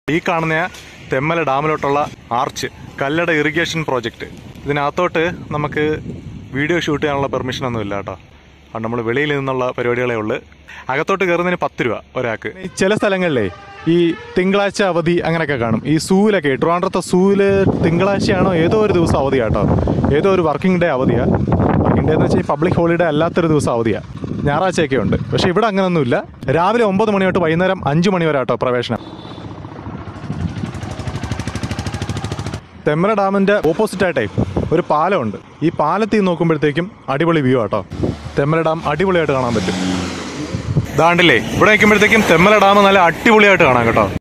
ഈ കാണുന്ന തെമ്മല ഡാമിലോട്ടുള്ള ആർച്ച് കല്ലട ഇറിഗേഷൻ പ്രോജക്റ്റ് ഇതിനകത്തോട്ട് നമുക്ക് വീഡിയോ ഷൂട്ട് ചെയ്യാനുള്ള പെർമിഷൻ ഒന്നും ഇല്ല കേട്ടോ അതുകൊണ്ട് നമ്മൾ വെളിയിൽ നിന്നുള്ള പരിപാടികളേ ഉള്ളു അകത്തോട്ട് കയറുന്നതിന് പത്ത് രൂപ ഒരാൾക്ക് ചില സ്ഥലങ്ങളിലെ ഈ തിങ്കളാഴ്ച അവധി അങ്ങനെയൊക്കെ കാണും ഈ സൂവിലൊക്കെ ട്രിവാൻഡ്രത്തെ സൂവില് തിങ്കളാഴ്ചയാണോ ഏതോ ഒരു ദിവസം അവധിയാ കേട്ടോ ഏതോ ഒരു വർക്കിംഗ് ഡേ അവധിയാ വർക്കിംഗ് ഡേ എന്ന് വെച്ചാൽ പബ്ലിക് ഹോളിഡേ അല്ലാത്തൊരു ദിവസം അവധിയാ ഞായറാഴ്ചയൊക്കെ ഉണ്ട് പക്ഷേ ഇവിടെ അങ്ങനൊന്നുമില്ല രാവിലെ ഒമ്പത് മണി തൊട്ട് വൈകുന്നേരം അഞ്ച് മണി വരെ കേട്ടോ പ്രവേശനം തെമ്മല ഡാമിന്റെ ഓപ്പോസിറ്റ് ആയിട്ടേ ഒരു പാലമുണ്ട് ഈ പാലത്തിൽ നിന്ന് നോക്കുമ്പോഴത്തേക്കും അടിപൊളി വ്യൂ ആട്ടോ തെമ്മല ഡാം അടിപൊളിയായിട്ട് കാണാൻ പറ്റും ദാണ്ടില്ലേ ഇവിടെ നിൽക്കുമ്പോഴത്തേക്കും തെമ്മല ഡാം നല്ല അടിപൊളിയായിട്ട് കാണാം കേട്ടോ